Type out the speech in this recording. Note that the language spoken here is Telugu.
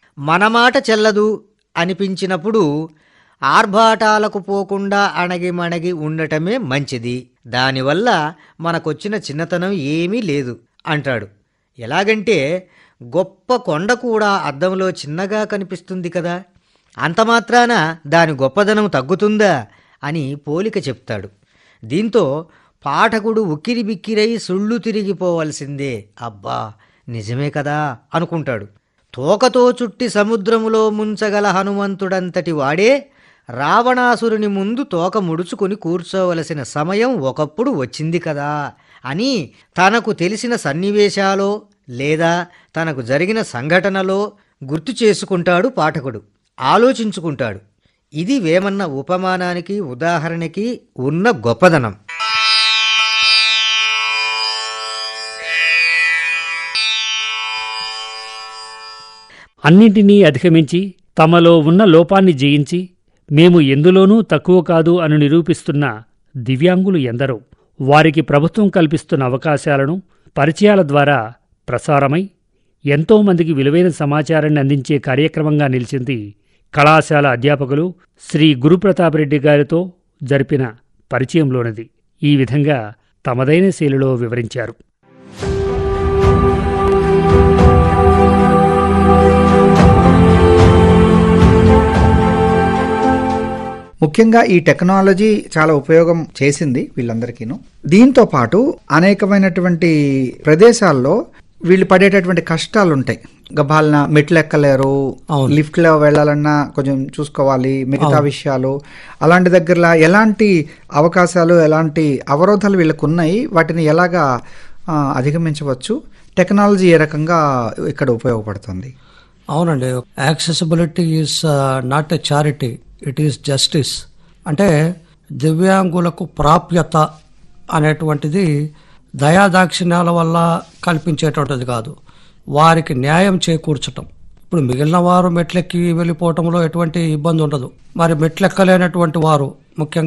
మన మాట చెల్లదు అనిపించినప్పుడు ఆర్భాటాలకు పోకుండా అణగి మణగి ఉండటమే మంచిది దానివల్ల మనకొచ్చిన చిన్నతనం ఏమీ లేదు అంటాడు ఎలాగంటే గొప్ప కొండ కూడా అద్దంలో చిన్నగా కనిపిస్తుంది కదా అంత మాత్రాన దాని గొప్పదనం తగ్గుతుందా అని పోలిక చెప్తాడు దీంతో పాఠకుడు ఉక్కిరి బిక్కిరై సుళ్ళు తిరిగిపోవలసిందే అబ్బా నిజమే కదా అనుకుంటాడు తోకతో చుట్టి సముద్రములో ముంచగల హనుమంతుడంతటి వాడే రావణాసురుని ముందు తోక ముడుచుకొని కూర్చోవలసిన సమయం ఒకప్పుడు వచ్చింది కదా అని తనకు తెలిసిన సన్నివేశాలో లేదా తనకు జరిగిన సంఘటనలో గుర్తు చేసుకుంటాడు పాఠకుడు ఆలోచించుకుంటాడు ఇది వేమన్న ఉపమానానికి ఉదాహరణకి ఉన్న గొప్పదనం అన్నింటినీ అధిగమించి తమలో ఉన్న లోపాన్ని జయించి మేము ఎందులోనూ తక్కువ కాదు అని నిరూపిస్తున్న దివ్యాంగులు ఎందరో వారికి ప్రభుత్వం కల్పిస్తున్న అవకాశాలను పరిచయాల ద్వారా ప్రసారమై ఎంతోమందికి విలువైన సమాచారాన్ని అందించే కార్యక్రమంగా నిలిచింది కళాశాల అధ్యాపకులు శ్రీ గురుప్రతాపరెడ్డి గారితో జరిపిన పరిచయంలోనిది ఈ విధంగా తమదైన శైలిలో వివరించారు ముఖ్యంగా ఈ టెక్నాలజీ చాలా ఉపయోగం చేసింది వీళ్ళందరికీను దీంతో పాటు అనేకమైనటువంటి ప్రదేశాల్లో వీళ్ళు పడేటటువంటి కష్టాలు ఉంటాయి గబాలన మెట్లు ఎక్కలేరు లిఫ్ట్ లో వెళ్ళాలన్నా కొంచెం చూసుకోవాలి మిగతా విషయాలు అలాంటి దగ్గరలో ఎలాంటి అవకాశాలు ఎలాంటి అవరోధాలు వీళ్ళకు ఉన్నాయి వాటిని ఎలాగా ఆ, అధిగమించవచ్చు టెక్నాలజీ ఏ రకంగా ఇక్కడ ఉపయోగపడుతుంది అవునండి accessibility is not a charity it is justice అంటే దివ్యాంగులకు ప్రాప్యత అనేటువంటిది దయాదాక్షిణ్యాల వల్ల కల్పించేటువంటిది కాదు వారికి న్యాయం చేకూర్చటం ఇప్పుడు మిగిలిన వారు మెట్లెక్కి వెళ్ళిపోవటంలో ఎటువంటి ఇబ్బంది ఉండదు మరి మెట్లెక్కలేనటువంటి వారు ముఖ్యంగా